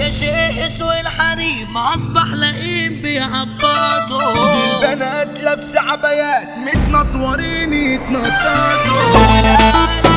ليه شيء اسوي الحريم اصبح لئيم بيعبطوا بنات لابسه عبايات متنطورين يتنططوا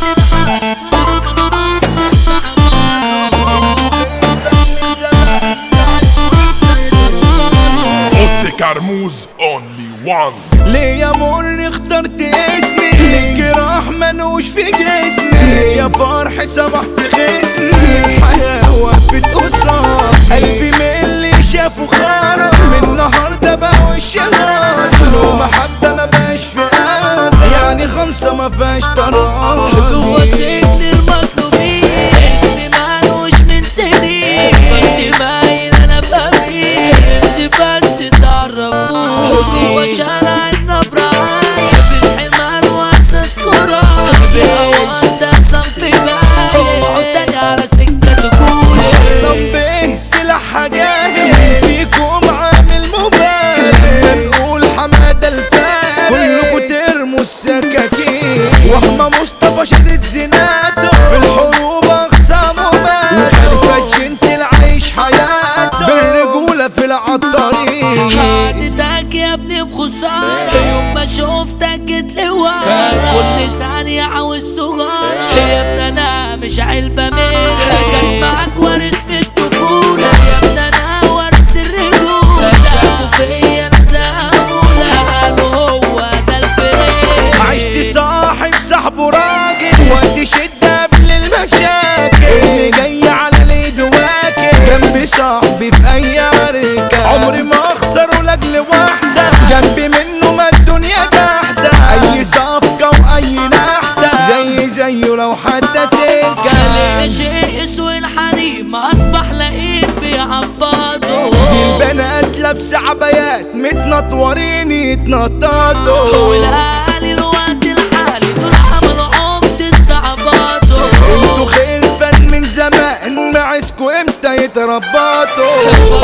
اوتي كرموز اونلي وان ليه يا مر اخترت اسمي ليه جراح منوش في جسمي ليه يا فرح صبحت خصمي الحياة وقفت قصاد قلبي من اللي شافه خرب من النهاردة بقى وش غلط لو محبة ما بقاش في قلب يعني خمسة ما فيهاش طرق جوا سجن المظلومين اسمي مالوش من سنين كنت مايل انا بمين نفسي بس تعرفوني جوا شارع النبرة عايش في الحمار واساس كرة بالهوا ده صنف باين اوعوا تاني على سكة تقولي طب سلاح جاهل فيكم عامل مبالغ لما نقول حمادة الفارق كلكم ترموا السكاكين واحمى مصطفى شدت زناته في الحروب اخصامه مات وخلفة انت العيش حياته بالرجولة في العطارين حدتك يا ابني بخسارة يوم ما شفتك جيت لي ورا كل ثانية عاوز سجارة يا ابني انا مش علبة ميرة كان معاك وارث من الطفولة يا ابني انا وارث الرجولة شافوا فيا انا زهقولة قالوا هو ده الفريق عشت صاحب صاحبه راجل وقت شدة قبل المشاكل اللي جاي على اليد واكل جنبي صاحبي في اي عركة عمري ما اخسره لاجل واحدة جنبي منه ما الدنيا تحدى اي صفقة واي نحدة زي زيه لو حتى تركة ليه شيء اسوي الحريم اصبح لئيم بيعبطوا البنات لابسة عبايات متنطورين يتنططوا والاهالي الوقت الحالي دول عملوا عمد استعباطوا انتوا خير فن من زمان معسكوا امتى يتربطوا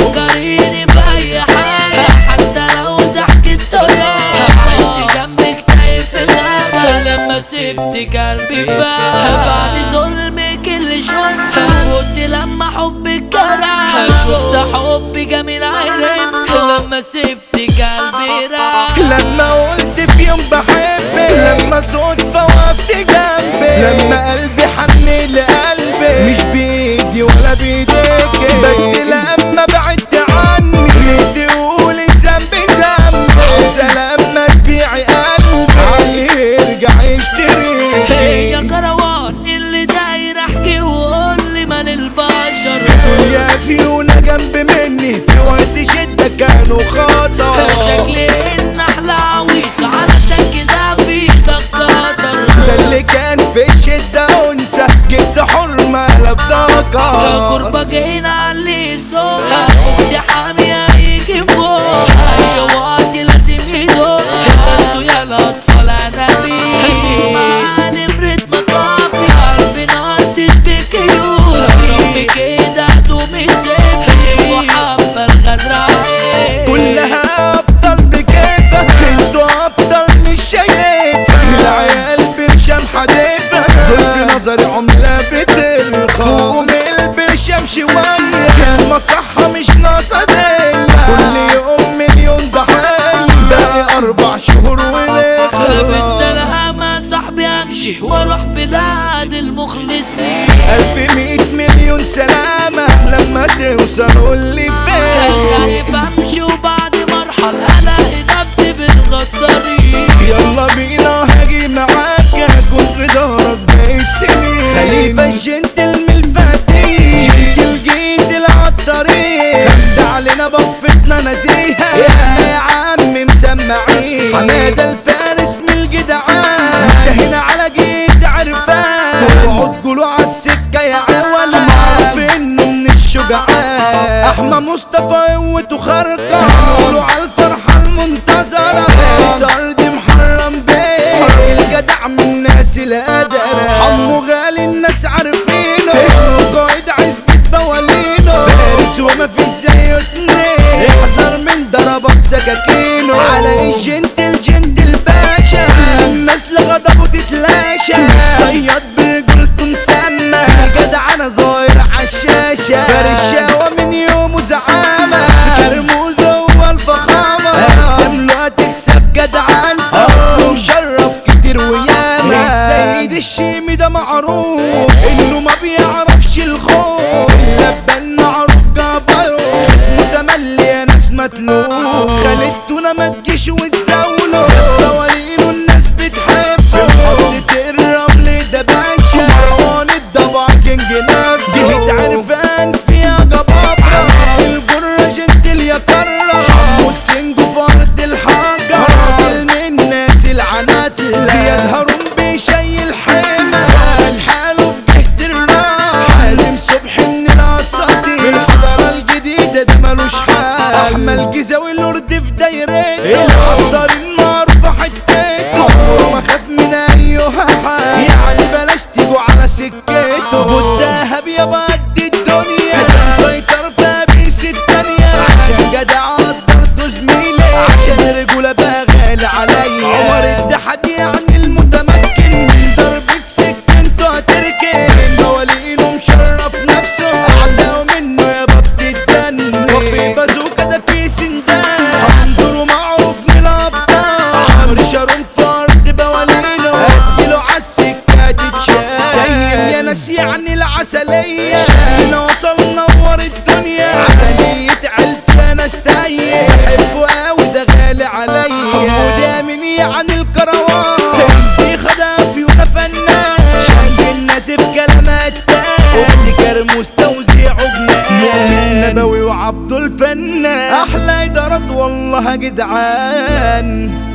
فكريني بأي حاجة حتى لو ضحكت طيارة عشت جنبك تايه في غابة لما سبت قلبي فات بعد ظلمك اللي شفته كنت لما حبك جرح شفت حب جميل عرفت لما سبت قلبي راح لما قلت في يوم بحبك لما صدفة وقفت جنبي لما قلبي حن لقلبي مش بإيدي ولا بإيديك بس لما بعدت عني ليه تقولي ذنبي ذنبي عايزة لما تبيعي قلبي يرجع يشتريك يا كروان اللي داير احكي وقول لي مال البشر يا فيونا جنب مني في وقت شدة كانوا خطر شكلي ان احلى عويص علشان كده في ايدك قدر ده اللي كان في الشدة أنثى جبت حرمة لا بذكر قربة جينا علي صوت اختي حامية يجي فوق اي وقت لازم يدوق انتوا يا الاطفال انابيب مع نمرة مطافي قلبي نار تشبك يوسف كده دومي سيف وحبة الغدر عيب كلها ابطال بكيفك انتوا ابطال مش شايفة العيال برشام حديفة دول في نظري عملة بترخص فوق من البرشام شوية المصحة مش ناقصة دية كل يوم مليون ضحية باقي أربع شهور ونخلص بالسلامة صاحبي امشي واروح بلاد المخلصين ألف مية مليون سلامة لما توصل قولي فين خايف امشي وبعد مرحلة الاقي نفسي بالغدارين يلا بينا هاجي معاك هكون في ظهرك باقي السنين خليفة الجنتل من الفاتين جنتل جيت العطارين خمسة علينا بفتنا نزيهة احنا يا عم مسمعين حمادة الفارس من الجدعان مسهنا على جيت عرفان واقعد تقولوا عالسكة يا عوالة معروف انه من الشجعان احمى مصطفى قوته خارقة قولوا عالفرحة المنتظرة سرد محرم بيه الجدع من الناس القادرة حمو غالي الناس عارفينه قائد عزبة بوالينه فارس وما في زيه اتنين احذر من ضربات سكاكينه على الجنتل جنتل باشا الناس لغضبه تتلاشى صياد برجولته مسمى جدع انا ظاهر عالشاشة الشام فرشاوة من يومه زعامة كرموز هو الفخامة زملوها تكسب جدعان اصله مشرف كتير وياما السيد الشيمي ده معروف انه ما بيعرفش الخوف اللبان معروف جبروت اسمه تملي يا ناس متلوف خالدتونا ما تجيش وتزاولوا دوالينه الناس بتحبه حطة الرمل ده باشا مروان الضبع كينج نفسه جهد عرفان فيها جبابرة الجرة جنتل يا كرة حمو السنج فرد الحجر راجل من الناس العنات زياد هارون بيشيل حمى سأل حاله في جهة الراح حازم صبح من الاساطير في الحضارة الجديدة ده ملوش حال احمد جزاوي الورد في دايرته الحضر المعروفة حتته عمره ما خاف من ايها حال يعني بلاش تيجوا على سكته والدهب يا قد الدنيا ده مسيطر في ابيس التانية عشان جدع برضه زميلي عشان رجولة بقى غالي عليا عمر الدحد يعني المتمكن من ضربة سكنته هتركن موالينه مشرف نفسه اعداء منه يا بط الدن وفي بازوكا ده في سندان عنده معروف من الابطال عمرو شارون فرد بوالينه اديله عالسكة تتشال طيب يا ناس يعني العسلية احنا وصلنا نور الدنيا عسلية عيلتي انا استايق بحبه قوي ده غالي عليا حمودة من يعني الكروان انتي خدافي وانا فنان شمس الناس في كلامها التاني وادي كرموس توزيعه جنان مؤمن نبوي وعبد الفنان احلى ادارات والله يا جدعان